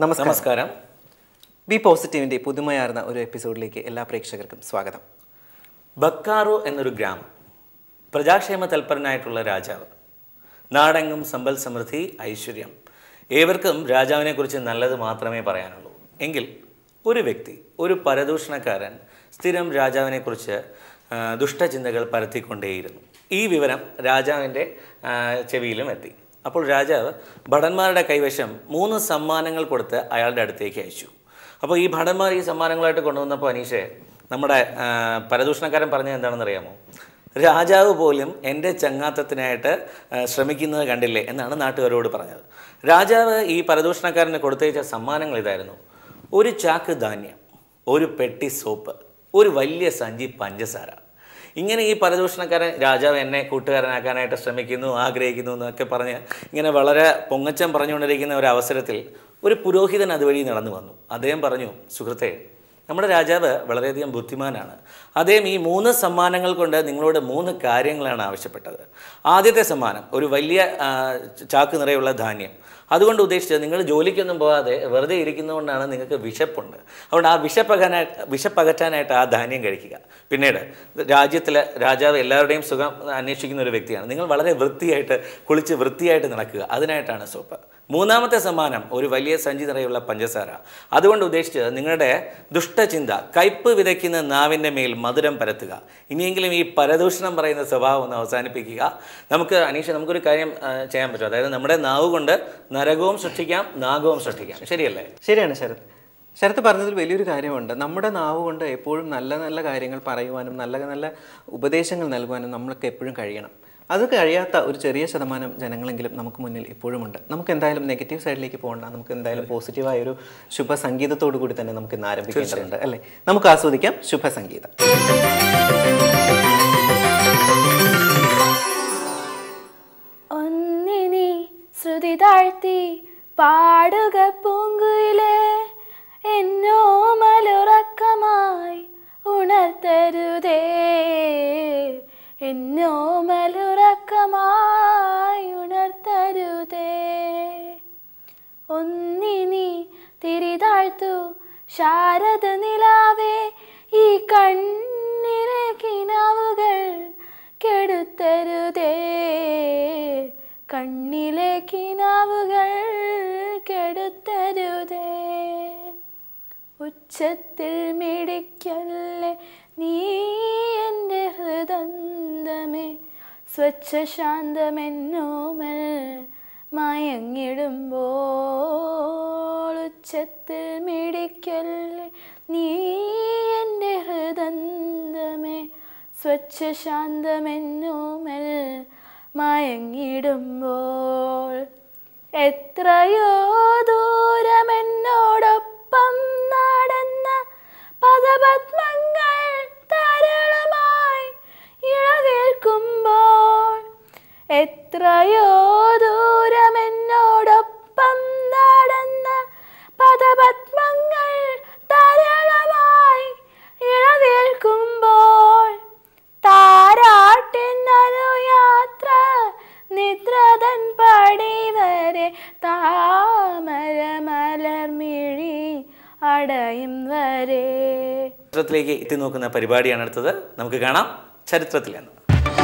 നമസ്കാരം നമസ്കാരം ബി പോസിറ്റീവിൻ്റെ പുതുമയാർന്ന ഒരു എപ്പിസോഡിലേക്ക് എല്ലാ പ്രേക്ഷകർക്കും സ്വാഗതം ബക്കാറോ എന്നൊരു ഗ്രാമം പ്രജാക്ഷേമ തൽപരനായിട്ടുള്ള രാജാവ് നാടെങ്ങും സമ്പൽ സമൃദ്ധി ഐശ്വര്യം ഏവർക്കും രാജാവിനെക്കുറിച്ച് നല്ലത് മാത്രമേ പറയാനുള്ളൂ എങ്കിൽ ഒരു വ്യക്തി ഒരു പരദൂഷണക്കാരൻ സ്ഥിരം രാജാവിനെക്കുറിച്ച് ആ, ദുഷ്ടചിന്തകൾ പരത്തിക്കൊണ്ടേയിരുന്നു ഈ വിവരം രാജാവിൻ്റെ ആ, ചെവിയിലും എത്തി അപ്പോൾ രാജാവ് ഭടന്മാരുടെ കൈവശം മൂന്ന് സമ്മാനങ്ങൾ കൊടുത്ത് അയാളുടെ അടുത്തേക്ക് അയച്ചു അപ്പോൾ ഈ ഭടന്മാർ ഈ സമ്മാനങ്ങളായിട്ട് കൊണ്ടുവന്നപ്പോൾ അനീഷെ നമ്മുടെ ആ, പരദൂഷണക്കാരൻ പറഞ്ഞത് എന്താണെന്ന് അറിയാമോ രാജാവ് പോലും എൻ്റെ ചങ്ങാത്തത്തിനായിട്ട് ആ, ശ്രമിക്കുന്നത് കണ്ടില്ലേ എന്നാണ് നാട്ടുകാരോട് പറഞ്ഞത് രാജാവ് ഈ പരദൂഷണക്കാരന് കൊടുത്തയച്ച സമ്മാനങ്ങൾ ഇതായിരുന്നു ഒരു ചാക്ക് ധാന്യം ഒരു പെട്ടി സോപ്പ് ഒരു വലിയ സഞ്ചി പഞ്ചസാര ഇങ്ങനെ ഈ പരദൂഷണക്കാരൻ രാജാവ് എന്നെ കൂട്ടുകാരനാക്കാനായിട്ട് ശ്രമിക്കുന്നു ആഗ്രഹിക്കുന്നു എന്നൊക്കെ പറഞ്ഞ് ഇങ്ങനെ വളരെ പൊങ്ങച്ചം പറഞ്ഞുകൊണ്ടിരിക്കുന്ന ഒരു അവസരത്തിൽ ഒരു പുരോഹിതൻ അതുവഴി നടന്നു വന്നു അദ്ദേഹം പറഞ്ഞു സുഹൃത്തെ നമ്മുടെ രാജാവ് വളരെയധികം ബുദ്ധിമാനാണ് അദ്ദേഹം ഈ മൂന്ന് സമ്മാനങ്ങൾ കൊണ്ട് നിങ്ങളോട് മൂന്ന് കാര്യങ്ങളാണ് ആവശ്യപ്പെട്ടത് ആദ്യത്തെ സമ്മാനം ഒരു വലിയ ആ, ചാക്ക് നിറയുള്ള ധാന്യം അതുകൊണ്ട് ഉദ്ദേശിച്ചത് നിങ്ങൾ ജോലിക്കൊന്നും പോകാതെ വെറുതെ ഇരിക്കുന്നതുകൊണ്ടാണ് നിങ്ങൾക്ക് വിശപ്പുണ്ട് അതുകൊണ്ട് ആ വിശപ്പകനായിട്ട് വിശപ്പകറ്റാനായിട്ട് ആ ധാന്യം കഴിക്കുക പിന്നീട് രാജ്യത്തിലെ രാജാവ് എല്ലാവരുടെയും സുഖം അന്വേഷിക്കുന്ന ഒരു വ്യക്തിയാണ് നിങ്ങൾ വളരെ വൃത്തിയായിട്ട് കുളിച്ച് വൃത്തിയായിട്ട് നടക്കുക അതിനായിട്ടാണ് സോപ്പ് മൂന്നാമത്തെ സമ്മാനം ഒരു വലിയ സഞ്ചി നിറയുള്ള പഞ്ചസാര അതുകൊണ്ട് ഉദ്ദേശിച്ചത് നിങ്ങളുടെ ദുഷ്ടചിന്ത കയ്പ് വിതയ്ക്കുന്ന നാവിൻ്റെ മേൽ മധുരം പരത്തുക ഇനിയെങ്കിലും ഈ പരദൂഷണം പറയുന്ന സ്വഭാവം ഒന്ന് അവസാനിപ്പിക്കുക നമുക്ക് അനീഷ നമുക്കൊരു കാര്യം ആ, ചെയ്യാൻ പറ്റും അതായത് നമ്മുടെ നാവ് കൊണ്ട് നരകവും സൃഷ്ടിക്കാം നാഗവും സൃഷ്ടിക്കാം ശരിയല്ലേ ശരിയാണ് ശരത് ശരത്ത് പറഞ്ഞതിൽ വലിയൊരു കാര്യമുണ്ട് നമ്മുടെ നാവ് കൊണ്ട് എപ്പോഴും നല്ല നല്ല കാര്യങ്ങൾ പറയുവാനും നല്ല നല്ല ഉപദേശങ്ങൾ നൽകുവാനും നമ്മൾക്ക് എപ്പോഴും കഴിയണം അത് കഴിയാത്ത ഒരു ചെറിയ ശതമാനം ജനങ്ങളെങ്കിലും നമുക്ക് മുന്നിൽ ഇപ്പോഴുമുണ്ട് നമുക്ക് എന്തായാലും നെഗറ്റീവ് സൈഡിലേക്ക് പോകണ്ട നമുക്ക് എന്തായാലും പോസിറ്റീവായ ഒരു ശുഭ സംഗീതത്തോടു കൂടി തന്നെ നമുക്ക് ഇന്ന് ആരംഭിക്കേണ്ടതുണ്ട് അല്ലേ നമുക്ക് ആസ്വദിക്കാം ശുഭ സംഗീതം ഒന്നിനി ശ്രുതി താഴ്ത്തി പാടുക പൂങ്കുയിലെ എന്നോ മലുറക്കമായി ഉണർത്തരുതേ എന്നോ മലുറക്കമായി ഉണർത്തരുതേ ഒന്നിനി തിരിതാഴ്ത്തു ശാരദ നിലാവേ ഈ കണ്ണിലെ കിനാവുകൾ കെടുത്തരുതേ കണ്ണിലെ കിനാവുകൾ കെടുത്തരുതേ ഉച്ചത്തിൽ മിടിക്കല്ലേ നീ എൻ്റെ ഹൃദന്തമേ സ്വച്ഛ ശാന്തമെന്നോമൽ മയങ്ങിടുമ്പോൾ ഉച്ചത്തിൽ മിടിക്കല്ലേ നീ എൻ്റെ ഹൃദന്തമേ സ്വച്ഛ ശാന്തമെന്നോമൽ മയങ്ങിടുമ്പോൾ എത്രയോ ദൂരമെന്നോടൊപ്പം നടന്ന പദപത്മങ്ങൾ തരളമായി ഇളവേൽക്കുമ്പോൾ എത്രയോ ദൂരമെന്നോടൊപ്പം നടന്ന പദപത്മങ്ങൾ തരളമായി ഇളവേൽക്കുമ്പോൾ താരാട്ടിനനുയാത്ര നിദ്രതൻ പടി വരെ താമര മലർമിഴി അടയും വരെ ചരിത്രത്തിലേക്ക് എത്തി നോക്കുന്ന പരിപാടിയാണ് അടുത്തത് നമുക്ക് കാണാം ചരിത്രത്തിൽ എന്ന്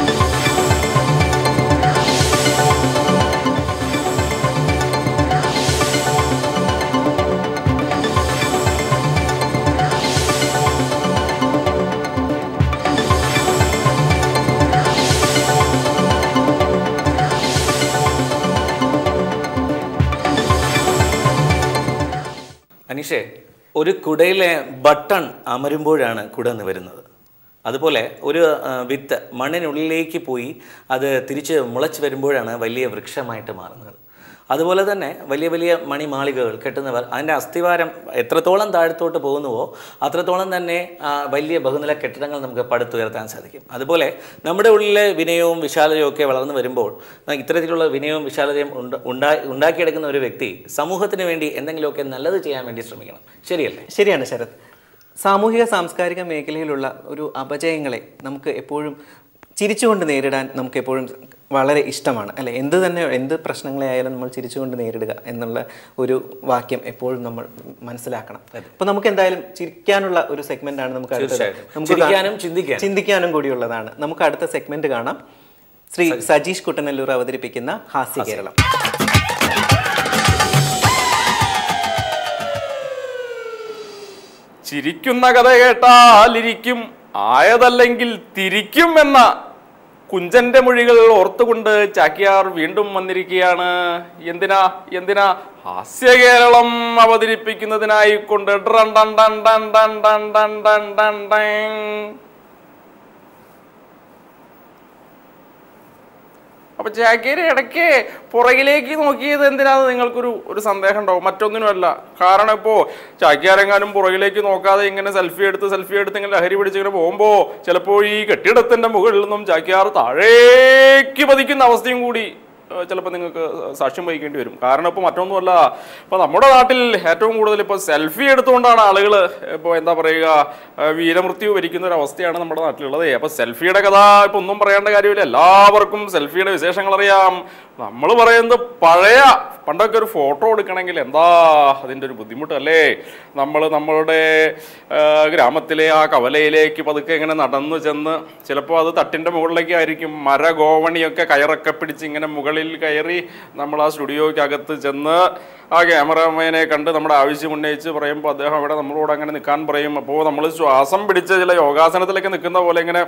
അനീഷേ ഒരു കുടയിലെ ബട്ടൺ അമരുമ്പോഴാണ് കുട നിവരുന്നത് അതുപോലെ ഒരു ആ, വിത്ത് മണ്ണിനുള്ളിലേക്ക് പോയി അത് തിരിച്ച് മുളച്ച് വരുമ്പോഴാണ് വലിയ വൃക്ഷമായിട്ട് മാറുന്നത് അതുപോലെ തന്നെ വലിയ വലിയ മണിമാളികകൾ കെട്ടുന്നവർ അതിൻ്റെ അസ്ഥിവാരം എത്രത്തോളം താഴത്തോട്ട് പോകുന്നുവോ അത്രത്തോളം തന്നെ ആ, വലിയ ബഹുനില കെട്ടിടങ്ങൾ നമുക്ക് പടുത്തുയർത്താൻ സാധിക്കും അതുപോലെ നമ്മുടെ ഉള്ളിലെ വിനയവും വിശാലതയും ഒക്കെ വളർന്നു വരുമ്പോൾ ന- ഇത്തരത്തിലുള്ള വിനയവും വിശാലതയും ഉണ്ട- ഉണ്ടാ ഉണ്ടാക്കിയെടുക്കുന്ന ഒരു വ്യക്തി സമൂഹത്തിന് വേണ്ടി എന്തെങ്കിലുമൊക്കെ നല്ലത് ചെയ്യാൻ വേണ്ടി ശ്രമിക്കണം ശരിയല്ലേ ശരിയാണ് ശരത് സാമൂഹിക സാംസ്കാരിക മേഖലയിലുള്ള ഒരു അപജയങ്ങളെ നമുക്ക് എപ്പോഴും ചിരിച്ചുകൊണ്ട് നേരിടാൻ നമുക്ക് എപ്പോഴും വളരെ ഇഷ്ടമാണ് അല്ലെ എന്ത് തന്നെ എന്ത് പ്രശ്നങ്ങളെ ആയാലും നമ്മൾ ചിരിച്ചുകൊണ്ട് നേരിടുക എന്നുള്ള ഒരു വാക്യം എപ്പോഴും നമ്മൾ മനസ്സിലാക്കണം അപ്പോൾ നമുക്ക് എന്തായാലും ചിരിക്കാനുള്ള ഒരു സെഗ്മെന്റ് ആണ് നമുക്ക് അടുത്തത്. തീർച്ചയായിട്ടും. നമുക്ക് കാ- ചിരിക്കാനും ചിന്തിക്കാനും. ചിന്തിക്കാനും കൂടിയുള്ളതാണ് നമുക്ക് അടുത്ത സെഗ്മെന്റ് കാണാം ശ്രീ സജീഷ് കുട്ടനല്ലൂർ അവതരിപ്പിക്കുന്ന ഹാസ്യ കേരളം ചിരിക്കുന്ന കഥ കേട്ടാലിരിക്കും ആയതല്ലെങ്കിൽ തിരിക്കും എന്ന കുഞ്ചന്റെ മൊഴികൾ ഓർത്തുകൊണ്ട് ചാക്യാർ വീണ്ടും വന്നിരിക്കുകയാണ് എന്തിനാ എന്തിനാ ഹാസ്യകേരളം അവതരിപ്പിക്കുന്നതിനായി കൊണ്ട് ഡ്രൻ ഡൺ ഡൺ ഡൺ ഡൺ ഡൺ ഡൺ ഡൺ ഡൺ ഡൺ. അപ്പൊ ചാക്കേരി ഇടയ്ക്ക് പുറകിലേക്ക് നോക്കിയത് എന്തിനാന്ന് നിങ്ങൾക്കൊരു ഒരു സന്ദേഹം ഉണ്ടാവും മറ്റൊന്നിനുമല്ല കാരണം ഇപ്പോ ചാക്യാരെങ്ങാനും പുറകിലേക്ക് നോക്കാതെ ഇങ്ങനെ സെൽഫി എടുത്ത് സെൽഫി എടുത്ത് ഇങ്ങനെ ലഹരി പിടിച്ച് ഇങ്ങനെ പോകുമ്പോ ചിലപ്പോൾ ഈ കെട്ടിടത്തിന്റെ മുകളിൽ നിന്നും ചാക്യാർ താഴേക്ക് പതിക്കുന്ന അവസ്ഥയും കൂടി ചിലപ്പോൾ നിങ്ങൾക്ക് സാക്ഷ്യം വഹിക്കേണ്ടി വരും കാരണം ഇപ്പോൾ മറ്റൊന്നുമല്ല ഇപ്പോൾ നമ്മുടെ നാട്ടിൽ ഏറ്റവും കൂടുതൽ ഇപ്പോൾ സെൽഫി എടുത്തുകൊണ്ടാണ് ആളുകൾ ഇപ്പോൾ എന്താ പറയുക ആ, വീരമൃത്യു വരിക്കുന്ന ഒരു അവസ്ഥയാണ് നമ്മുടെ നാട്ടിലുള്ളത് അപ്പോൾ സെൽഫിയുടെ കഥ ഇപ്പോൾ ഒന്നും പറയേണ്ട കാര്യമില്ല എല്ലാവർക്കും സെൽഫിയുടെ വിശേഷങ്ങൾ അറിയാം നമ്മൾ പറയുന്നത് പഴയ പണ്ടൊക്കെ ഒരു ഫോട്ടോ എടുക്കണമെങ്കിൽ എന്താ അതിൻ്റെ ഒരു ബുദ്ധിമുട്ടല്ലേ നമ്മൾ നമ്മളുടെ ആ, ഗ്രാമത്തിലെ ആ കവലയിലേക്ക് പതുക്കെ ഇങ്ങനെ നടന്നു ചെന്ന് ചിലപ്പോൾ അത് തട്ടിൻ്റെ മുകളിലേക്ക് ആയിരിക്കും മര ഗോവണിയൊക്കെ കയറൊക്കെ പിടിച്ച് ഇങ്ങനെ മുകളിൽ കയറി നമ്മൾ ആ സ്റ്റുഡിയോയ്ക്കകത്ത് ചെന്ന് ആ ക്യാമറമാനെ കണ്ട് നമ്മുടെ ആവശ്യം ഉന്നയിച്ച് പറയുമ്പോൾ അദ്ദേഹം അവിടെ നമ്മളോട് അങ്ങനെ നിൽക്കാൻ പറയും അപ്പോൾ നമ്മൾ ശ്വാസം പിടിച്ച് ചില യോഗാസനത്തിലൊക്കെ നിൽക്കുന്ന പോലെ ഇങ്ങനെ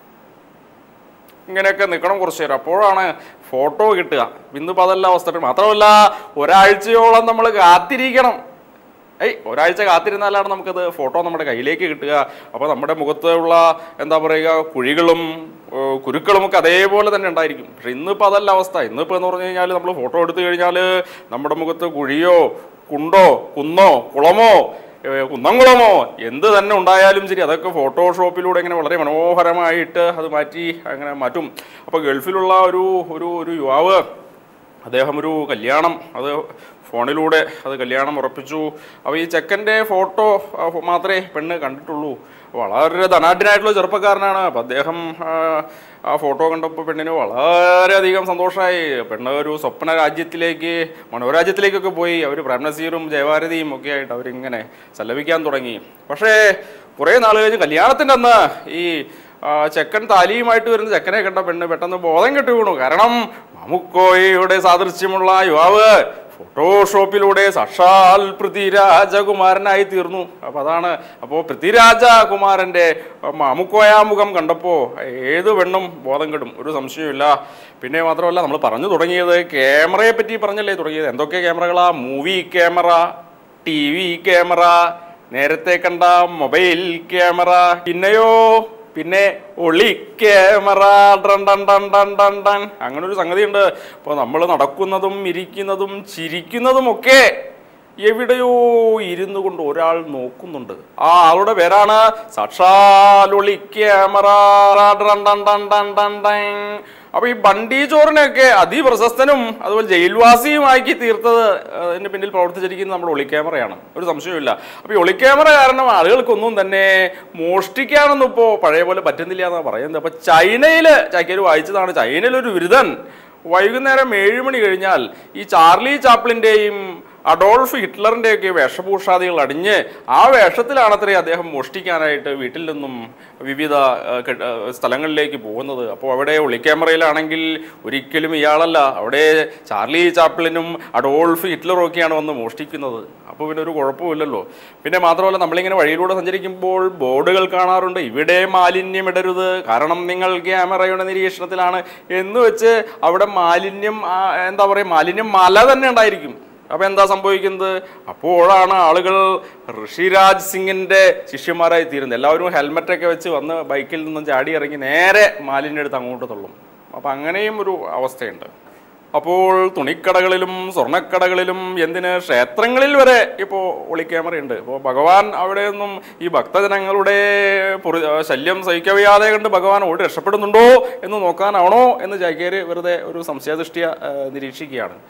ഇങ്ങനെയൊക്കെ നിൽക്കണം കുറച്ച് നേരം അപ്പോഴാണ് ഫോട്ടോ കിട്ടുക ഇന്നിപ്പോൾ അതല്ല അവസ്ഥ മാത്രമല്ല ഒരാഴ്ചയോളം നമ്മൾ കാത്തിരിക്കണം ഏയ് ഒരാഴ്ച കാത്തിരുന്നാലാണ് നമുക്കത് ഫോട്ടോ നമ്മുടെ കയ്യിലേക്ക് കിട്ടുക അപ്പോൾ നമ്മുടെ മുഖത്തുള്ള എന്താ പറയുക കുഴികളും ഏർ കുരുക്കളും ഒക്കെ അതേപോലെ തന്നെ ഉണ്ടായിരിക്കും പക്ഷെ ഇന്നിപ്പോൾ അതല്ല അവസ്ഥ ഇന്നിപ്പോൾ എന്ന് പറഞ്ഞു കഴിഞ്ഞാൽ നമ്മൾ ഫോട്ടോ എടുത്തു കഴിഞ്ഞാൽ നമ്മുടെ മുഖത്ത് കുഴിയോ കുണ്ടോ കുന്നോ കുളമോ ഏർ കുന്നംകുളമോ എന്ത് തന്നെ ഉണ്ടായാലും ശരി അതൊക്കെ ഫോട്ടോഷോപ്പിലൂടെ ഇങ്ങനെ വളരെ മനോഹരമായിട്ട് അത് മാറ്റി അങ്ങനെ മാറ്റും അപ്പോൾ ഗൾഫിലുള്ള ഒരു ഒരു ഒരു യുവാവ് അദ്ദേഹം ഒരു കല്യാണം അത് ഫോണിലൂടെ അത് കല്യാണം ഉറപ്പിച്ചു അപ്പോൾ ഈ ചെക്കൻ്റെ ഫോട്ടോ മാത്രമേ പെണ്ണ് കണ്ടിട്ടുള്ളൂ വളരെ ധനാഢ്യനായിട്ടുള്ള ചെറുപ്പക്കാരനാണ് അപ്പം അദ്ദേഹം ആ, ആ ഫോട്ടോ കണ്ടപ്പോൾ പെണ്ണിന് വളരെയധികം സന്തോഷമായി പെണ്ണ് ഒരു സ്വപ്ന രാജ്യത്തിലേക്ക് മനോരാജ്യത്തിലേക്കൊക്കെ പോയി അവർ പ്രേംനസീറും ജയഭാരതിയും ഒക്കെ ആയിട്ട് അവരിങ്ങനെ സല്ലപിക്കാൻ തുടങ്ങി പക്ഷേ കുറേ നാൾ കഴിഞ്ഞ് കല്യാണത്തിൻ്റെ അന്ന് ഈ ആ, ചെക്കൻ താലിയുമായിട്ട് വരുന്ന ചെക്കനെ കണ്ട പെണ്ണ് പെട്ടെന്ന് ബോധം കെട്ടി വീണു കാരണം മമുക്കോയുടെ സാദൃശ്യമുള്ള യുവാവ് ഫോട്ടോഷോപ്പിലൂടെ സാക്ഷാൽ പൃഥ്വിരാജകുമാരനായി തീർന്നു അപ്പൊ അതാണ് അപ്പോൾ പൃഥ്വിരാജകുമാരന്റെ മാമുക്കോയ മുഖം കണ്ടപ്പോൾ ഏത് പെണ്ണും ബോധം കെടും ഒരു സംശയമില്ല പിന്നെ മാത്രമല്ല നമ്മൾ പറഞ്ഞു തുടങ്ങിയത് ക്യാമറയെ പറ്റി പറഞ്ഞല്ലേ തുടങ്ങിയത് എന്തൊക്കെ ക്യാമറകളാ മൂവി ക്യാമറ ടി വി ക്യാമറ നേരത്തെ കണ്ട മൊബൈൽ ക്യാമറ പിന്നെയോ പിന്നെ ഒളി ക്യാമറ ഡൺ ഡൺ ഡൺ ഡൺ ഡൺ ഡൺ അങ്ങനെ ഒരു സംഗതിയുണ്ട് അപ്പോൾ നമ്മൾ നടക്കുന്നതും ഇരിക്കുന്നതും ചിരിക്കുന്നതും ഒക്കെ എവിടെയോ ഇരുന്നു കൊണ്ട് ഒരാൾ നോക്കുന്നുണ്ട് ആ ആളുടെ പേരാണ് സാക്ഷാൽ ഒളി ക്യാമറ ഡൺ ഡൺ ഡൺ ഡൺ ഡൺ ഡൺ അപ്പൊ ഈ ബണ്ടി ചോറിനെയൊക്കെ അതിപ്രശസ്തനും അതുപോലെ ജയിൽവാസിയുമാക്കി തീർത്തത് അതിന് പിന്നിൽ പ്രവർത്തിച്ചിരിക്കുന്നത് നമ്മുടെ ഒളിക്യാമറയാണ് ഒരു സംശയമില്ല അപ്പൊ ഈ ഒളിക്യാമറ കാരണം ആളുകൾക്കൊന്നും തന്നെ മോഷ്ടിക്കാനൊന്നും ഇപ്പോൾ പഴയ പോലെ പറ്റുന്നില്ല എന്നാണ് പറയുന്നത് അപ്പൊ ചൈനയിൽ ചാക്കിയൊരു വായിച്ചതാണ് ചൈനയിൽ ഒരു ബിരുദൻ വൈകുന്നേരം ഏഴ് മണി കഴിഞ്ഞാൽ ഈ ചാർലി ചാപ്ലിൻ്റെയും അഡോൾഫ് ഹിറ്റ്ലറിൻ്റെയൊക്കെ വേഷഭൂഷാദികൾ അടിഞ്ഞ് ആ വേഷത്തിലാണത്രേ അദ്ദേഹം മോഷ്ടിക്കാനായിട്ട് വീട്ടിൽ നിന്നും വിവിധ ആ, കെ- ആ, സ്ഥലങ്ങളിലേക്ക് പോകുന്നത് അപ്പോൾ അവിടെ ഒളിക്യാമറയിലാണെങ്കിൽ ഒരിക്കലും ഇയാളല്ല അവിടെ ചാർലി ചാപ്ലിനും അഡോൾഫ് ഹിറ്റ്ലറും ഒക്കെയാണ് വന്ന് മോഷ്ടിക്കുന്നത് അപ്പോൾ പിന്നെ ഒരു കുഴപ്പമില്ലല്ലോ പിന്നെ മാത്രമല്ല നമ്മളിങ്ങനെ വഴിയിലൂടെ സഞ്ചരിക്കുമ്പോൾ ബോർഡുകൾ കാണാറുണ്ട് ഇവിടെ മാലിന്യം ഇടരുത് കാരണം നിങ്ങൾ ക്യാമറയുടെ നിരീക്ഷണത്തിലാണ് എന്ന് വെച്ച് അവിടെ മാലിന്യം ആ, എന്താ പറയുക മാലിന്യം മല തന്നെ ഉണ്ടായിരിക്കും അപ്പൊ എന്താ സംഭവിക്കുന്നത് അപ്പോഴാണ് ആളുകൾ ഋഷിരാജ് സിംഗിന്റെ ശിഷ്യന്മാരായി തീരുന്നത് എല്ലാവരും ഹെൽമെറ്റ് ഒക്കെ വെച്ച് വന്ന് ബൈക്കിൽ നിന്നും ചാടി ഇറങ്ങി നേരെ മാലിന്യം എടുത്ത് അങ്ങോട്ട് തള്ളും അപ്പൊ അങ്ങനെയും ഒരു അവസ്ഥയുണ്ട് അപ്പോൾ തുണിക്കടകളിലും സ്വർണ്ണക്കടകളിലും എന്തിന് ക്ഷേത്രങ്ങളിൽ വരെ ഇപ്പോൾ ഒളിക്യാമറയുണ്ട് ഇപ്പോൾ ഭഗവാൻ അവിടെ നിന്നും ഈ ഭക്തജനങ്ങളുടെ പൊറി- ശല്യം സഹിക്കവയ്യാതെ കണ്ട് ഭഗവാൻ ഓടി രക്ഷപ്പെടുന്നുണ്ടോ എന്ന് നോക്കാനാണോ എന്ന് ചാക്യാര് വെറുതെ ഒരു സംശയദൃഷ്ടിയ ആ, നിരീക്ഷിക്കുകയാണ്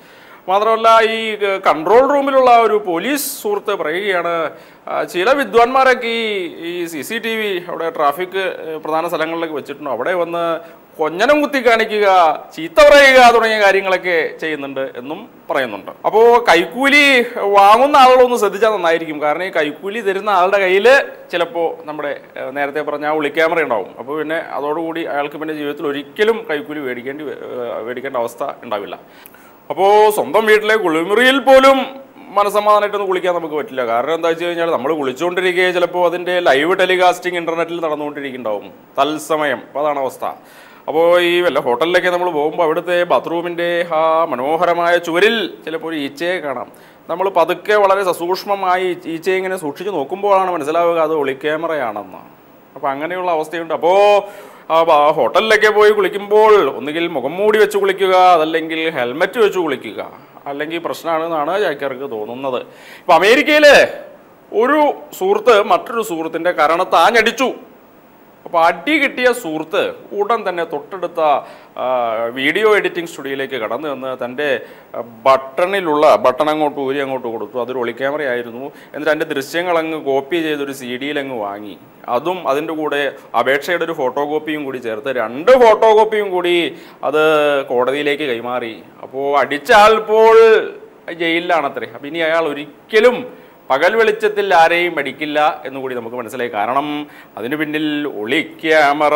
മാത്രമല്ല ഈ ക- കൺട്രോൾ റൂമിലുള്ള ഒരു പോലീസ് സുഹൃത്ത് പറയുകയാണ് ആ, ചില വിദ്വാൻമാരൊക്കെ ഈ ഈ സി സി ടി വി അവിടെ ട്രാഫിക് ഏഹ്, പ്രധാന സ്ഥലങ്ങളിലൊക്കെ വെച്ചിട്ടുണ്ട് അവിടെ വന്ന് കൊഞ്ഞനം കുത്തി കാണിക്കുക ചീത്ത പറയുക തുടങ്ങിയ കാര്യങ്ങളൊക്കെ ചെയ്യുന്നുണ്ട് എന്നും പറയുന്നുണ്ട് അപ്പോൾ കൈക്കൂലി വാങ്ങുന്ന ആളുകളൊന്ന് ശ്രദ്ധിച്ചാൽ നന്നായിരിക്കും കാരണം ഈ കൈക്കൂലി തരുന്ന ആളുടെ കയ്യിൽ ചിലപ്പോൾ നമ്മുടെ ഏഹ്, നേരത്തെ പറഞ്ഞ ആ ഒളിക്യാമറ ഉണ്ടാവും അപ്പോൾ പിന്നെ അതോടുകൂടി അയാൾക്ക് പിന്നെ ജീവിതത്തിൽ ഒരിക്കലും കൈക്കൂലി മേടിക്കേണ്ടി വ- ഏഹ്, മേടിക്കേണ്ട അവസ്ഥ ഉണ്ടാവില്ല അപ്പോൾ സ്വന്തം വീട്ടിലെ കുളിമുറിയിൽ പോലും മനസമാധാനമായിട്ടൊന്നും കുളിക്കാൻ നമുക്ക് പറ്റില്ല കാരണം എന്താ വെച്ച് കഴിഞ്ഞാൽ നമ്മൾ കുളിച്ചുകൊണ്ടിരിക്കുകയെ ചിലപ്പോൾ അതിൻ്റെ ലൈവ് ടെലികാസ്റ്റിംഗ് ഇൻ്റർനെറ്റിൽ നടന്നുകൊണ്ടിരിക്കുന്നുണ്ടാവും തത്സമയം അപ്പോൾ അതാണ് അവസ്ഥ അപ്പോൾ ഈ വല്ല ഹോട്ടലിലൊക്കെ നമ്മൾ പോകുമ്പോൾ അവിടുത്തെ ബാത്റൂമിൻ്റെ ആ മനോഹരമായ ചുവരിൽ ചിലപ്പോൾ ഒരു ഈച്ചയെ കാണാം നമ്മൾ പതുക്കെ വളരെ സസൂക്ഷ്മമായി ഈ ഈച്ചയെ ഇങ്ങനെ സൂക്ഷിച്ച് നോക്കുമ്പോഴാണ് മനസ്സിലാവുക അത് ഒളിക്യാമറയാണെന്ന് അപ്പോൾ അങ്ങനെയുള്ള അവസ്ഥയുണ്ട് അപ്പോൾ ആ ബ- ഹോട്ടലിലൊക്കെ പോയി കുളിക്കുമ്പോൾ ഒന്നുകിൽ മുഖം മൂടി വെച്ച് കുളിക്കുക അതല്ലെങ്കിൽ ഹെൽമെറ്റ് വെച്ച് കുളിക്കുക അല്ലെങ്കിൽ പ്രശ്നമാണെന്നാണ് ചാക്യാർക്ക് തോന്നുന്നത് ഇപ്പം അമേരിക്കയിൽ ഒരു സുഹൃത്ത് മറ്റൊരു സുഹൃത്തിൻ്റെ കരണത്ത് ആഞ്ഞടിച്ചു അപ്പോൾ അടി കിട്ടിയ സുഹൃത്ത് ഉടൻ തന്നെ തൊട്ടടുത്ത ആ, വീഡിയോ എഡിറ്റിംഗ് സ്റ്റുഡിയോയിലേക്ക് കടന്നു വന്ന് തൻ്റെ ആ, ബട്ടണിലുള്ള ബട്ടൺ അങ്ങോട്ട് ഊരി അങ്ങോട്ട് കൊടുത്തു അതൊരു ഒളിക്യാമറ ആയിരുന്നു എന്നിട്ട് അതിൻ്റെ ദൃശ്യങ്ങൾ അങ്ങ് കോപ്പി ചെയ്തൊരു സി ഡിയിൽ അങ്ങ് വാങ്ങി അതും അതിൻ്റെ കൂടെ അപേക്ഷയുടെ ഒരു ഫോട്ടോ കോപ്പിയും കൂടി ചേർത്ത് രണ്ട് ഫോട്ടോ കോപ്പിയും കൂടി അത് കോടതിയിലേക്ക് കൈമാറി അപ്പോൾ അടിച്ച ആൾ ഇപ്പോൾ ജയിലിലാണത്രേ അപ്പം ഇനി അയാൾ ഒരിക്കലും പകൽ വെളിച്ചത്തിൽ ആരെയും അടിക്കില്ല എന്നുകൂടി നമുക്ക് മനസ്സിലായി കാരണം അതിന് പിന്നിൽ ഒളി ക്യാമറ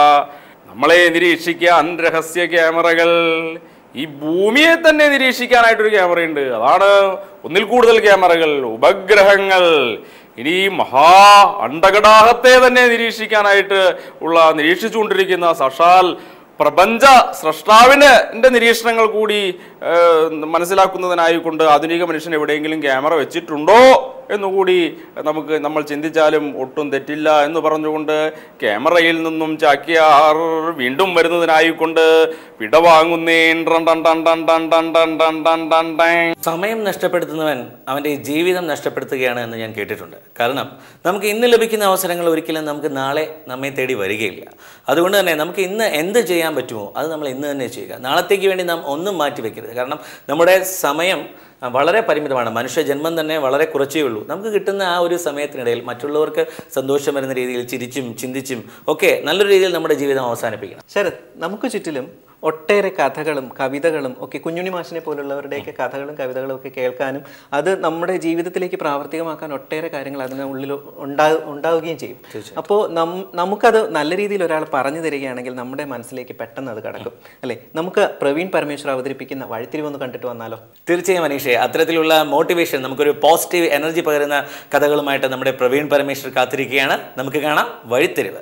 നമ്മളെ നിരീക്ഷിക്കാൻ രഹസ്യ ക്യാമറകൾ ഈ ഭൂമിയെ തന്നെ നിരീക്ഷിക്കാനായിട്ടൊരു ക്യാമറയുണ്ട് അതാണ് ഒന്നിൽ കൂടുതൽ ക്യാമറകൾ ഉപഗ്രഹങ്ങൾ ഇനി ഈ മഹാ അണ്ടകടാഹത്തെ തന്നെ നിരീക്ഷിക്കാനായിട്ട് ഉള്ള നിരീക്ഷിച്ചുകൊണ്ടിരിക്കുന്ന സഷാൽ പ്രപഞ്ച സ്രഷ്ടാവിൻ്റെ ൻ്റെ നിരീക്ഷണങ്ങൾ കൂടി ഏഹ്, മനസ്സിലാക്കുന്നതിനായിക്കൊണ്ട് ആധുനിക മനുഷ്യൻ എവിടെയെങ്കിലും ക്യാമറ വെച്ചിട്ടുണ്ടോ എന്നുകൂടി നമുക്ക് നമ്മൾ ചിന്തിച്ചാലും ഒട്ടും തെറ്റില്ല എന്ന് പറഞ്ഞുകൊണ്ട് ക്യാമറയിൽ നിന്നും ചാക്യാർ വീണ്ടും വരുന്നതിനായിക്കൊണ്ട് വിടവാങ്ങുന്നേൻ ടൺ ടൺ ടൺ ടൺ ടൺ ടൺ ടൺ ടൺ ടൺ ടൺ ടൺ. സമയം നഷ്ടപ്പെടുത്തുന്നവൻ അവൻ്റെ ജീവിതം നഷ്ടപ്പെടുത്തുകയാണ് എന്ന് ഞാൻ കേട്ടിട്ടുണ്ട് കാരണം നമുക്ക് ഇന്ന് ലഭിക്കുന്ന അവസരങ്ങൾ ഒരിക്കലും നമുക്ക് നാളെ നമ്മെ തേടി വരികയില്ല അതുകൊണ്ട് തന്നെ നമുക്ക് ഇന്ന് എന്ത് ചെയ്യാൻ പറ്റുമോ അത് നമ്മൾ ഇന്ന് തന്നെ ചെയ്യുക നാളത്തേക്ക് വേണ്ടി നാം ഒന്നും മാറ്റി വെക്കരുത് കാരണം നമ്മുടെ സമയം ആ, വളരെ പരിമിതമാണ് മനുഷ്യ ജന്മം തന്നെ വളരെ കുറച്ചേ ഉള്ളൂ നമുക്ക് കിട്ടുന്ന ആ ഒരു സമയത്തിനിടയിൽ മറ്റുള്ളവർക്ക് സന്തോഷം വരുന്ന രീതിയിൽ ചിരിച്ചും ചിന്തിച്ചും ഒക്കെ നല്ലൊരു രീതിയിൽ നമ്മുടെ ജീവിതം അവസാനിപ്പിക്കണം ശരത് നമുക്ക് ചുറ്റിലും ഒട്ടേറെ കഥകളും കവിതകളും ഒക്കെ കുഞ്ഞുണ്ണി മാഷിനെ പോലുള്ളവരുടെയൊക്കെ കഥകളും കവിതകളും ഒക്കെ കേൾക്കാനും അത് നമ്മുടെ ജീവിതത്തിലേക്ക് പ്രാവർത്തികമാക്കാൻ ഒട്ടേറെ കാര്യങ്ങൾ അതിന് ഉള്ളിൽ ഉണ്ടാ ഉണ്ടാവുകയും ചെയ്യും അപ്പോൾ നം നമുക്കത് നല്ല രീതിയിൽ ഒരാൾ പറഞ്ഞു തരികയാണെങ്കിൽ നമ്മുടെ മനസ്സിലേക്ക് പെട്ടെന്ന് അത് കടക്കും അല്ലേ നമുക്ക് പ്രവീൺ പരമേശ്വർ അവതരിപ്പിക്കുന്ന വഴിത്തിരിവൊന്ന് കണ്ടിട്ട് വന്നാലോ തീർച്ചയായും മനീഷേ അത്തരത്തിലുള്ള മോട്ടിവേഷൻ നമുക്കൊരു പോസിറ്റീവ് എനർജി പകരുന്ന കഥകളുമായിട്ട് നമ്മുടെ പ്രവീൺ പരമേശ്വർ കാത്തിരിക്കുകയാണ് നമുക്ക് കാണാം വഴിത്തിരിവ്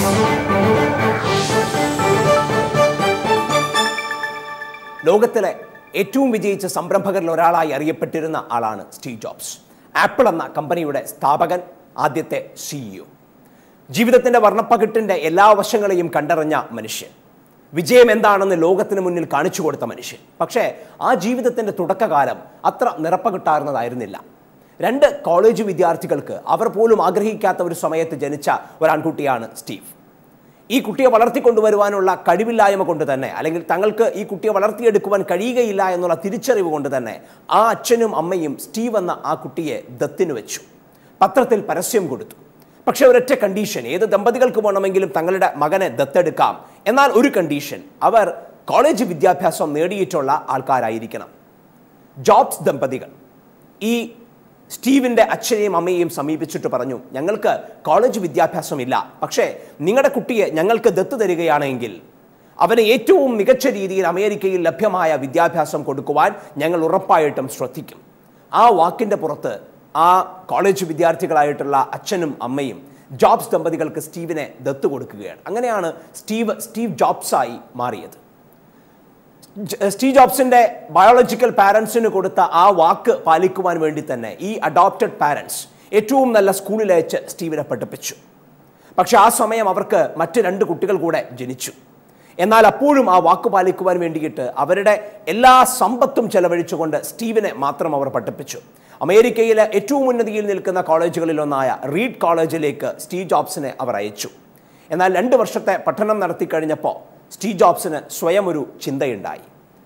ലോകത്തിലെ ഏറ്റവും വിജയിച്ച സംരംഭകരിൽ ഒരാളായി അറിയപ്പെട്ടിരുന്ന ആളാണ് സ്റ്റീവ് ജോബ്സ് ആപ്പിൾ എന്ന കമ്പനിയുടെ സ്ഥാപകൻ ആദ്യത്തെ സിഇഒ ജീവിതത്തിന്റെ വർണ്ണപ്പകിട്ടിന്റെ എല്ലാ വശങ്ങളെയും കണ്ടറിഞ്ഞ മനുഷ്യൻ വിജയം എന്താണെന്ന് ലോകത്തിന് മുന്നിൽ കാണിച്ചു കൊടുത്ത മനുഷ്യൻ പക്ഷേ ആ ജീവിതത്തിന്റെ തുടക്കകാലം അത്ര നിറപ്പകിട്ടാർന്നതായിരുന്നില്ല രണ്ട് കോളേജ് വിദ്യാർത്ഥികൾക്ക് അവർ പോലും ആഗ്രഹിക്കാത്ത ഒരു സമയത്ത് ജനിച്ച ഒരാൺകുട്ടിയാണ് സ്റ്റീവ് ഈ കുട്ടിയെ വളർത്തിക്കൊണ്ടുവരുവാനുള്ള കഴിവില്ലായ്മ കൊണ്ട് തന്നെ അല്ലെങ്കിൽ തങ്ങൾക്ക് ഈ കുട്ടിയെ വളർത്തിയെടുക്കുവാൻ കഴിയുകയില്ല എന്നുള്ള തിരിച്ചറിവ് കൊണ്ട് തന്നെ ആ അച്ഛനും അമ്മയും സ്റ്റീവ് എന്ന ആ കുട്ടിയെ ദത്തിന് വെച്ചു പത്രത്തിൽ പരസ്യം കൊടുത്തു പക്ഷേ ഒരൊറ്റ കണ്ടീഷൻ ഏത് ദമ്പതികൾക്ക് വേണമെങ്കിലും തങ്ങളുടെ മകനെ ദത്തെടുക്കാം എന്നാൽ ഒരു കണ്ടീഷൻ അവർ കോളേജ് വിദ്യാഭ്യാസം നേടിയിട്ടുള്ള ആൾക്കാരായിരിക്കണം ജോബ്സ് ദമ്പതികൾ ഈ സ്റ്റീവിൻ്റെ അച്ഛനെയും അമ്മയെയും സമീപിച്ചിട്ട് പറഞ്ഞു ഞങ്ങൾക്ക് കോളേജ് വിദ്യാഭ്യാസമില്ല പക്ഷേ നിങ്ങളുടെ കുട്ടിയെ ഞങ്ങൾക്ക് ദത്ത് തരികയാണെങ്കിൽ അവന് ഏറ്റവും മികച്ച രീതിയിൽ അമേരിക്കയിൽ ലഭ്യമായ വിദ്യാഭ്യാസം കൊടുക്കുവാൻ ഞങ്ങൾ ഉറപ്പായിട്ടും ശ്രദ്ധിക്കും ആ വാക്കിൻ്റെ പുറത്ത് ആ കോളേജ് വിദ്യാർത്ഥികളായിട്ടുള്ള അച്ഛനും അമ്മയും ജോബ്സ് ദമ്പതികൾക്ക് സ്റ്റീവിനെ ദത്ത് കൊടുക്കുകയാണ് അങ്ങനെയാണ് സ്റ്റീവ് സ്റ്റീവ് ജോബ്സായി മാറിയത് ജ- സ്റ്റീവ് ജോബ്സിന്റെ ബയോളജിക്കൽ പാരൻസിന് കൊടുത്ത ആ വാക്ക് പാലിക്കുവാൻ വേണ്ടി തന്നെ ഈ അഡോപ്റ്റഡ് പാരൻസ് ഏറ്റവും നല്ല സ്കൂളിൽ അയച്ച് സ്റ്റീവിനെ പഠിപ്പിച്ചു പക്ഷെ ആ സമയം അവർക്ക് മറ്റ് രണ്ട് കുട്ടികൾ കൂടെ ജനിച്ചു എന്നാൽ അപ്പോഴും ആ വാക്ക് പാലിക്കുവാൻ വേണ്ടിയിട്ട് അവരുടെ എല്ലാ സമ്പത്തും ചെലവഴിച്ചുകൊണ്ട് സ്റ്റീവിനെ മാത്രം അവർ പഠിപ്പിച്ചു അമേരിക്കയിലെ ഏറ്റവും ഉന്നതിയിൽ നിൽക്കുന്ന കോളേജുകളിലൊന്നായ റീഡ് കോളേജിലേക്ക് സ്റ്റീവ് ജോബ്സിനെ അവർ അയച്ചു എന്നാൽ രണ്ട് വർഷത്തെ പഠനം നടത്തി കഴിഞ്ഞപ്പോൾ സ്റ്റീവ് ജോബ്സിന് സ്വയം ഒരു ചിന്തയുണ്ടായി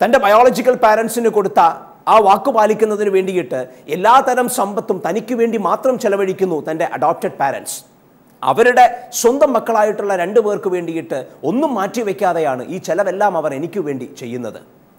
തൻ്റെ ബയോളജിക്കൽ പാരൻസിന് കൊടുത്ത ആ വാക്ക് പാലിക്കുന്നതിന് വേണ്ടിയിട്ട് എല്ലാതരം സമ്പത്തും തനിക്ക് വേണ്ടി മാത്രം ചെലവഴിക്കുന്നു തൻ്റെ അഡോപ്റ്റഡ് പാരൻസ് അവരുടെ സ്വന്തം മക്കളായിട്ടുള്ള രണ്ടു പേർക്ക് വേണ്ടിയിട്ട് ഒന്നും മാറ്റിവെക്കാതെയാണ് ഈ ചെലവെല്ലാം അവർ എനിക്ക് വേണ്ടി ചെയ്യുന്നത്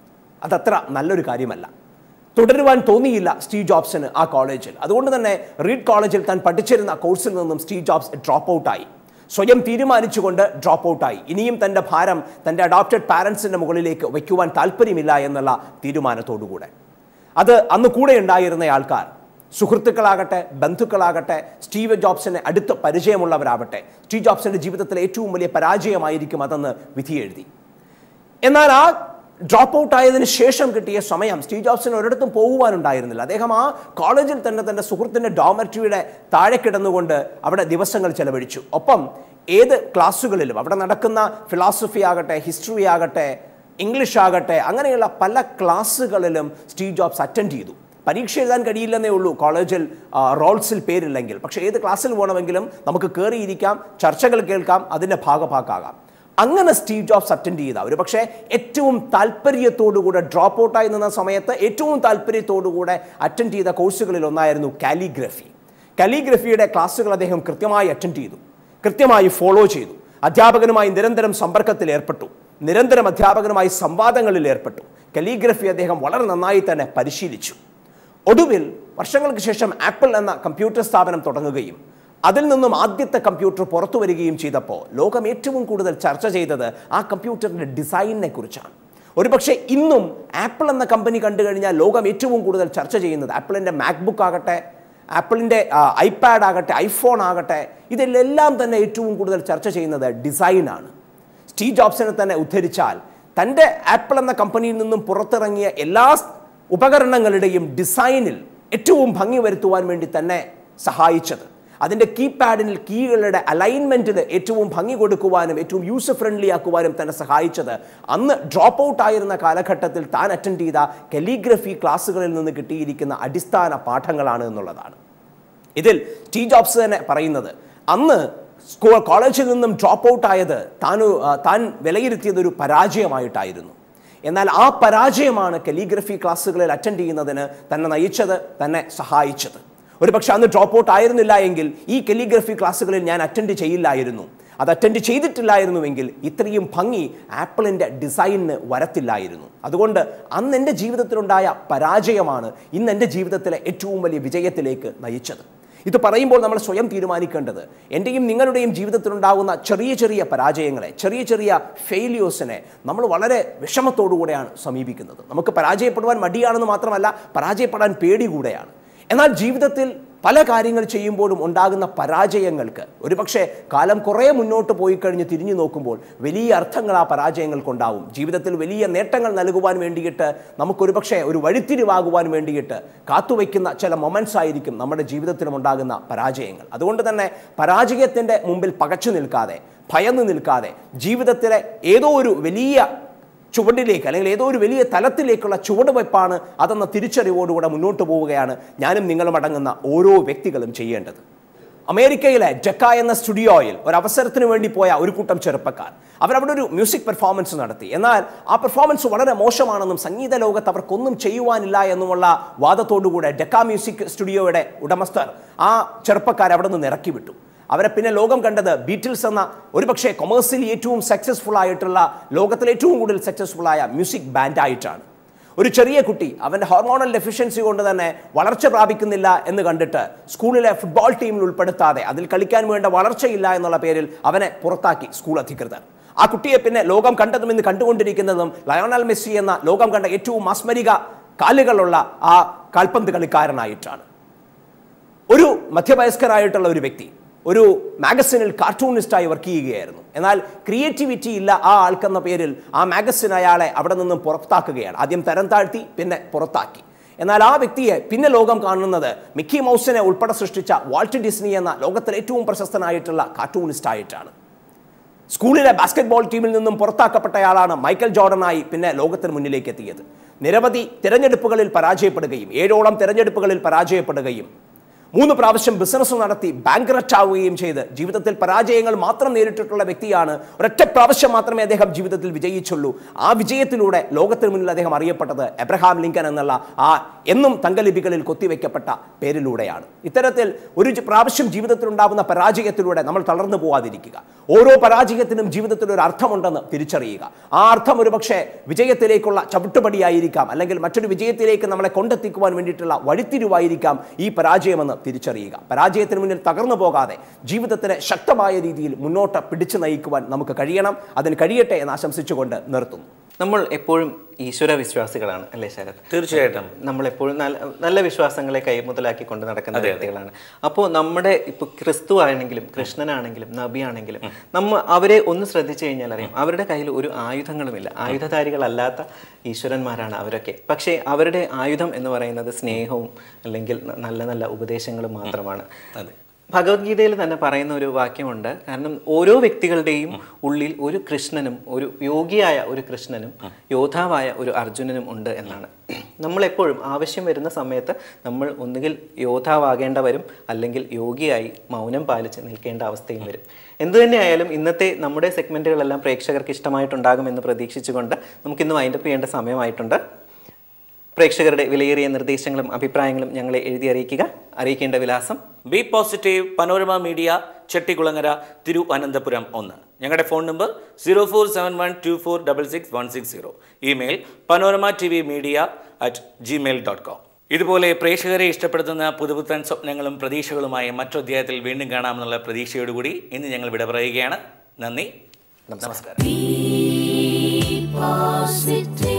അതത്ര നല്ലൊരു കാര്യമല്ല തുടരുവാൻ തോന്നിയില്ല സ്റ്റീവ് ജോബ്സിന് ആ കോളേജിൽ അതുകൊണ്ട് തന്നെ റീഡ് കോളേജിൽ താൻ പഠിച്ചിരുന്ന കോഴ്സിൽ നിന്നും സ്റ്റീവ് ജോബ്സ് ഡ്രോപ്പ് ഔട്ടായി സ്വയം തീരുമാനിച്ചുകൊണ്ട് ഡ്രോപ്പ് ഔട്ടായി ഇനിയും തൻ്റെ ഭാരം തൻ്റെ അഡോപ്റ്റഡ് പാരൻസിൻ്റെ മുകളിലേക്ക് വയ്ക്കുവാൻ താല്പര്യമില്ല എന്നുള്ള തീരുമാനത്തോടുകൂടെ അത് അന്ന് കൂടെ ഉണ്ടായിരുന്ന ആൾക്കാർ സുഹൃത്തുക്കളാകട്ടെ ബന്ധുക്കളാകട്ടെ സ്റ്റീവ് ജോബ്സിനെ അടുത്ത് പരിചയമുള്ളവരാവട്ടെ സ്റ്റീവ് ജോബ്സിന്റെ ജീവിതത്തിലെ ഏറ്റവും വലിയ പരാജയമായിരിക്കും അതെന്ന് വിധിയെഴുതി എന്നാൽ ആ ഡ്രോപ്പ് ഔട്ട് ആയതിനു ശേഷം കിട്ടിയ സമയം സ്റ്റീവ് ജോബ്സിന് ഒരിടത്തും പോകുവാനുണ്ടായിരുന്നില്ല അദ്ദേഹം ആ കോളേജിൽ തന്നെ തൻ്റെ സുഹൃത്തിൻ്റെ ഡോമറ്ററിയുടെ താഴെ കിടന്നുകൊണ്ട് അവിടെ ദിവസങ്ങൾ ചെലവഴിച്ചു ഒപ്പം ഏത് ക്ലാസ്സുകളിലും അവിടെ നടക്കുന്ന ഫിലോസഫി ആകട്ടെ ഹിസ്റ്ററി ആകട്ടെ ഇംഗ്ലീഷ് ആകട്ടെ അങ്ങനെയുള്ള പല ക്ലാസ്സുകളിലും സ്റ്റീവ് ജോബ്സ് അറ്റൻഡ് ചെയ്തു പരീക്ഷ എഴുതാൻ കഴിയില്ലെന്നേ ഉള്ളൂ കോളേജിൽ ആ, റോൾസിൽ പേരില്ലെങ്കിൽ പക്ഷേ ഏത് ക്ലാസ്സിൽ പോകണമെങ്കിലും നമുക്ക് കയറിയിരിക്കാം ചർച്ചകൾ കേൾക്കാം അതിൻ്റെ ഭാഗഭാക്കാകാം അങ്ങനെ സ്റ്റീവ് ജോബ്സ് അറ്റൻഡ് ചെയ്ത ഒരു പക്ഷേ ഏറ്റവും താല്പര്യത്തോടുകൂടെ ഡ്രോപ്പ് ഔട്ടായി നിന്ന സമയത്ത് ഏറ്റവും താല്പര്യത്തോടുകൂടെ അറ്റൻഡ് ചെയ്ത കോഴ്സുകളിൽ ഒന്നായിരുന്നു കാലിഗ്രഫി കാലിഗ്രഫിയുടെ ക്ലാസ്സുകൾ അദ്ദേഹം കൃത്യമായി അറ്റൻഡ് ചെയ്തു കൃത്യമായി ഫോളോ ചെയ്തു അധ്യാപകനുമായി നിരന്തരം സമ്പർക്കത്തിൽ ഏർപ്പെട്ടു നിരന്തരം അധ്യാപകനുമായി സംവാദങ്ങളിൽ ഏർപ്പെട്ടു കലീഗ്രഫി അദ്ദേഹം വളരെ നന്നായി തന്നെ പരിശീലിച്ചു ഒടുവിൽ വർഷങ്ങൾക്ക് ശേഷം ആപ്പിൾ എന്ന കമ്പ്യൂട്ടർ സ്ഥാപനം തുടങ്ങുകയും അതിൽ നിന്നും ആദ്യത്തെ കമ്പ്യൂട്ടർ പുറത്തു വരികയും ചെയ്തപ്പോൾ ലോകം ഏറ്റവും കൂടുതൽ ചർച്ച ചെയ്തത് ആ കമ്പ്യൂട്ടറിന്റെ ഡിസൈനിനെ കുറിച്ചാണ് ഒരുപക്ഷെ ഇന്നും ആപ്പിൾ എന്ന കമ്പനി കണ്ടു കഴിഞ്ഞാൽ ലോകം ഏറ്റവും കൂടുതൽ ചർച്ച ചെയ്യുന്നത് ആപ്പിളിന്റെ മാക്ബുക്ക് ആകട്ടെ ആപ്പിളിന്റെ ഐപാഡ് ആകട്ടെ ഐഫോൺ ആകട്ടെ ഇതിലെല്ലാം തന്നെ ഏറ്റവും കൂടുതൽ ചർച്ച ചെയ്യുന്നത് ഡിസൈനാണ് സ്റ്റീവ് ജോബ്സിനെ തന്നെ ഉദ്ധരിച്ചാൽ തൻ്റെ ആപ്പിൾ എന്ന കമ്പനിയിൽ നിന്നും പുറത്തിറങ്ങിയ എല്ലാ സ് ഉപകരണങ്ങളുടെയും ഡിസൈനിൽ ഏറ്റവും ഭംഗി വരുത്തുവാൻ വേണ്ടി തന്നെ സഹായിച്ചത് അതിൻ്റെ കീപാഡിൽ കീകളുടെ അലൈൻമെൻറ്റിൽ ഏറ്റവും ഭംഗി കൊടുക്കുവാനും ഏറ്റവും യൂസർ ഫ്രണ്ട്ലി ആക്കുവാനും തന്നെ സഹായിച്ചത് അന്ന് ഡ്രോപ്പ് ഔട്ട് ആയിരുന്ന കാലഘട്ടത്തിൽ താൻ അറ്റൻഡ് ചെയ്ത കലിഗ്രഫി ക്ലാസ്സുകളിൽ നിന്ന് കിട്ടിയിരിക്കുന്ന അടിസ്ഥാന പാഠങ്ങളാണ് എന്നുള്ളതാണ് ഇതിൽ സ്റ്റീവ് ജോബ്സ് തന്നെ പറയുന്നത് അന്ന് സ്കൂൾ കോളേജിൽ നിന്നും ഡ്രോപ്പ് ഔട്ട് ആയത് താനു ആ, താൻ വിലയിരുത്തിയത് ഒരു പരാജയമായിട്ടായിരുന്നു എന്നാൽ ആ പരാജയമാണ് കലിഗ്രഫി ക്ലാസ്സുകളിൽ അറ്റൻഡ് ചെയ്യുന്നതിന് തന്നെ നയിച്ചത് തന്നെ സഹായിച്ചത് ഒരു പക്ഷെ അന്ന് ഡ്രോപ്പ് ഔട്ട് ആയിരുന്നില്ല എങ്കിൽ ഈ കലിഗ്രഫി ക്ലാസ്സുകളിൽ ഞാൻ അറ്റൻഡ് ചെയ്യില്ലായിരുന്നു അത് അറ്റൻഡ് ചെയ്തിട്ടില്ലായിരുന്നുവെങ്കിൽ ഇത്രയും ഭംഗി ആപ്പിളിൻ്റെ ഡിസൈനിന് വരത്തില്ലായിരുന്നു അതുകൊണ്ട് അന്ന് എൻ്റെ ജീവിതത്തിലുണ്ടായ പരാജയമാണ് ഇന്ന് എൻ്റെ ജീവിതത്തിലെ ഏറ്റവും വലിയ വിജയത്തിലേക്ക് നയിച്ചത് ഇത് പറയുമ്പോൾ നമ്മൾ സ്വയം തീരുമാനിക്കേണ്ടത് എൻ്റെയും നിങ്ങളുടെയും ജീവിതത്തിലുണ്ടാകുന്ന ചെറിയ ചെറിയ പരാജയങ്ങളെ ചെറിയ ചെറിയ ഫെയിലിയേഴ്സിനെ നമ്മൾ വളരെ വിഷമത്തോടുകൂടെയാണ് സമീപിക്കുന്നത് നമുക്ക് പരാജയപ്പെടുവാൻ മടിയാണെന്ന് മാത്രമല്ല പരാജയപ്പെടാൻ പേടി കൂടെയാണ് എന്നാൽ ജീവിതത്തിൽ പല കാര്യങ്ങൾ ചെയ്യുമ്പോഴും ഉണ്ടാകുന്ന പരാജയങ്ങൾക്ക് ഒരുപക്ഷെ കാലം കുറേ മുന്നോട്ട് പോയി കഴിഞ്ഞ് തിരിഞ്ഞു നോക്കുമ്പോൾ വലിയ അർത്ഥങ്ങൾ ആ പരാജയങ്ങൾക്കുണ്ടാവും ജീവിതത്തിൽ വലിയ നേട്ടങ്ങൾ നൽകുവാൻ വേണ്ടിയിട്ട് നമുക്കൊരുപക്ഷെ ഒരു വഴിത്തിരിവാകുവാൻ വേണ്ടിയിട്ട് കാത്തുവയ്ക്കുന്ന ചില മൊമെന്റ്സ് ആയിരിക്കും നമ്മുടെ ജീവിതത്തിലും ഉണ്ടാകുന്ന പരാജയങ്ങൾ അതുകൊണ്ട് തന്നെ പരാജയത്തിൻ്റെ മുമ്പിൽ പകച്ചു നിൽക്കാതെ ഭയന്ന് നിൽക്കാതെ ജീവിതത്തിലെ ഏതോ ഒരു വലിയ ചുവടിലേക്ക് അല്ലെങ്കിൽ ഏതോ ഒരു വലിയ തലത്തിലേക്കുള്ള ചുവടുവയ്പ്പാണ് അതെന്ന തിരിച്ചറിവോടുകൂടെ മുന്നോട്ട് പോവുകയാണ് ഞാനും നിങ്ങളും അടങ്ങുന്ന ഓരോ വ്യക്തികളും ചെയ്യേണ്ടത് അമേരിക്കയിലെ ജക്ക എന്ന സ്റ്റുഡിയോയിൽ ഒരു അവസരത്തിന് വേണ്ടി പോയ ഒരു കൂട്ടം ചെറുപ്പക്കാർ അവരവിടെ ഒരു മ്യൂസിക് പെർഫോമൻസ് നടത്തി എന്നാൽ ആ പെർഫോമൻസ് വളരെ മോശമാണെന്നും സംഗീത ലോകത്ത് അവർക്കൊന്നും ചെയ്യുവാനില്ല എന്നുമുള്ള വാദത്തോടുകൂടെ ഡെക്ക മ്യൂസിക് സ്റ്റുഡിയോയുടെ ഉടമസ്ഥർ ആ ചെറുപ്പക്കാരെ അവിടെ നിന്ന് ഇറക്കി വിട്ടു അവരെ പിന്നെ ലോകം കണ്ടത് ബീറ്റിൽസ് എന്ന ഒരുപക്ഷെ കൊമേഴ്സ്യലി ഏറ്റവും സക്സസ്ഫുൾ ആയിട്ടുള്ള ലോകത്തിലെ ഏറ്റവും കൂടുതൽ സക്സസ്ഫുൾ ആയ മ്യൂസിക് ബാൻഡായിട്ടാണ് ഒരു ചെറിയ കുട്ടി അവൻ്റെ ഹോർമോണൽ ഡെഫിഷ്യൻസി കൊണ്ട് തന്നെ വളർച്ച പ്രാപിക്കുന്നില്ല എന്ന് കണ്ടിട്ട് സ്കൂളിലെ ഫുട്ബോൾ ടീമിൽ ഉൾപ്പെടുത്താതെ അതിൽ കളിക്കാൻ വേണ്ട വളർച്ചയില്ല എന്നുള്ള പേരിൽ അവനെ പുറത്താക്കി സ്കൂൾ അധികൃതർ ആ കുട്ടിയെ പിന്നെ ലോകം കണ്ടതും ഇന്ന് കണ്ടുകൊണ്ടിരിക്കുന്നതും ലയോണൽ മെസ്സി എന്ന ലോകം കണ്ട ഏറ്റവും മാസ്മരിക കാലുകളുള്ള ആ കാൽപന്ത് കളിക്കാരനായിട്ടാണ് ഒരു മധ്യവയസ്കരായിട്ടുള്ള ഒരു വ്യക്തി ഒരു മാഗസിനിൽ കാർട്ടൂണിസ്റ്റായി വർക്ക് ചെയ്യുകയായിരുന്നു എന്നാൽ ക്രിയേറ്റിവിറ്റി ഇല്ല ആ ആൾക്കെന്ന പേരിൽ ആ മാഗസിൻ അയാളെ അവിടെ നിന്നും പുറത്താക്കുകയാണ് ആദ്യം തരം താഴ്ത്തി പിന്നെ പുറത്താക്കി എന്നാൽ ആ വ്യക്തിയെ പിന്നെ ലോകം കാണുന്നത് മിക്കി മൗസിനെ ഉൾപ്പെടെ സൃഷ്ടിച്ച വാൾട്ട് ഡിസ്നി എന്ന ലോകത്തിലെ ഏറ്റവും പ്രശസ്തനായിട്ടുള്ള കാർട്ടൂണിസ്റ്റ് ആയിട്ടാണ് സ്കൂളിലെ ബാസ്കറ്റ്ബോൾ ടീമിൽ നിന്നും പുറത്താക്കപ്പെട്ടയാളാണ് മൈക്കൽ ജോർഡനായി പിന്നെ ലോകത്തിന് മുന്നിലേക്ക് എത്തിയത് നിരവധി തിരഞ്ഞെടുപ്പുകളിൽ പരാജയപ്പെടുകയും ഏഴോളം തിരഞ്ഞെടുപ്പുകളിൽ പരാജയപ്പെടുകയും മൂന്ന് പ്രാവശ്യം ബിസിനസ് നടത്തി ബാങ്ക്രറ്റ് ആവുകയും ചെയ്ത് ജീവിതത്തിൽ പരാജയങ്ങൾ മാത്രം നേരിട്ടിട്ടുള്ള വ്യക്തിയാണ് ഒരൊറ്റ പ്രാവശ്യം മാത്രമേ അദ്ദേഹം ജീവിതത്തിൽ വിജയിച്ചുള്ളൂ ആ വിജയത്തിലൂടെ ലോകത്തിന് മുന്നിൽ അദ്ദേഹം അറിയപ്പെട്ടത് എബ്രഹാം ലിങ്കൻ എന്നുള്ള ആ എന്നും തങ്കലിപികളിൽ കൊത്തിവെക്കപ്പെട്ട പേരിലൂടെയാണ് ഇത്തരത്തിൽ ഒരു ജി- പ്രാവശ്യം ജീവിതത്തിൽ ഉണ്ടാകുന്ന പരാജയത്തിലൂടെ നമ്മൾ തളർന്നു പോവാതിരിക്കുക ഓരോ പരാജയത്തിനും ജീവിതത്തിൽ ഒരു അർത്ഥമുണ്ടെന്ന് തിരിച്ചറിയുക ആ അർത്ഥം ഒരുപക്ഷെ വിജയത്തിലേക്കുള്ള ചവിട്ടുപടിയായിരിക്കാം അല്ലെങ്കിൽ മറ്റൊരു വിജയത്തിലേക്ക് നമ്മളെ കൊണ്ടെത്തിക്കുവാൻ വേണ്ടിയിട്ടുള്ള വഴിത്തിരിവായിരിക്കാം ഈ പരാജയമെന്ന് തിരിച്ചറിയുക പരാജയത്തിന് മുന്നിൽ തകർന്നു പോകാതെ ജീവിതത്തിനെ ശക്തമായ രീതിയിൽ മുന്നോട്ട് പിടിച്ചു നയിക്കുവാൻ നമുക്ക് കഴിയണം അതിന് കഴിയട്ടെ എന്ന് ആശംസിച്ചുകൊണ്ട് നിർത്തുന്നു നമ്മൾ എപ്പോഴും ഈശ്വര വിശ്വാസികളാണ് അല്ലേ ശരത് തീർച്ചയായിട്ടും നമ്മൾ എപ്പോഴും നല്ല നല്ല വിശ്വാസങ്ങളെ കൈമുതലാക്കി കൊണ്ട് നടക്കുന്ന വ്യക്തികളാണ് അപ്പോൾ നമ്മുടെ ഇപ്പോൾ ക്രിസ്തു ആണെങ്കിലും കൃഷ്ണനാണെങ്കിലും നബിയാണെങ്കിലും നമ്മ അവരെ ഒന്ന് ശ്രദ്ധിച്ചു കഴിഞ്ഞാൽ അറിയാം അവരുടെ കയ്യിൽ ഒരു ആയുധങ്ങളുമില്ല ആയുധധാരികളല്ലാത്ത ഈശ്വരന്മാരാണ് അവരൊക്കെ പക്ഷേ അവരുടെ ആയുധം എന്ന് പറയുന്നത് സ്നേഹവും അല്ലെങ്കിൽ ന- നല്ല നല്ല ഉപദേശങ്ങളും മാത്രമാണ് ഭഗവത്ഗീതയിൽ തന്നെ പറയുന്ന ഒരു വാക്യമുണ്ട് കാരണം ഓരോ വ്യക്തികളുടെയും ഉള്ളിൽ ഒരു കൃഷ്ണനും ഒരു യോഗിയായ ഒരു കൃഷ്ണനും യോദ്ധാവായ ഒരു അർജുനനും ഉണ്ട് എന്നാണ് നമ്മളെപ്പോഴും ആവശ്യം വരുന്ന സമയത്ത് നമ്മൾ ഒന്നുകിൽ യോദ്ധാവാകേണ്ടവരും അല്ലെങ്കിൽ യോഗിയായി മൗനം പാലിച്ച് നിൽക്കേണ്ട അവസ്ഥയും വരും എന്തു തന്നെയായാലും ഇന്നത്തെ നമ്മുടെ സെഗ്മെൻറ്റുകളെല്ലാം പ്രേക്ഷകർക്ക് ഇഷ്ടമായിട്ടുണ്ടാകുമെന്ന് പ്രതീക്ഷിച്ചുകൊണ്ട് നമുക്കിന്ന് വൈൻഡപ്പ് ചെയ്യേണ്ട സമയമായിട്ടുണ്ട് പ്രേക്ഷകരുടെ വിലയേറിയ നിർദ്ദേശങ്ങളും അഭിപ്രായങ്ങളും ഞങ്ങളെ എഴുതി അറിയിക്കുക അറിയിക്കേണ്ട വിലാസം B positive panorama media Chettikulangara Thiruvananthapuram ഒന്ന് ഞങ്ങളുടെ phone number zero four seven one two four double six one six zero email panorama T V media at Gmail dot com ഇതുപോലെ പ്രേക്ഷകരെ ഇഷ്ടപ്പെടുത്തുന്ന പുതുപുത്തൻ സ്വപ്നങ്ങളും പ്രതീക്ഷകളുമായി മറ്റു അധ്യായത്തിൽ വീണ്ടും കാണാമെന്നുള്ള പ്രതീക്ഷയോടുകൂടി ഇന്ന് ഞങ്ങൾ വിട പറയുകയാണ് നന്ദി നമസ്കാരം positive.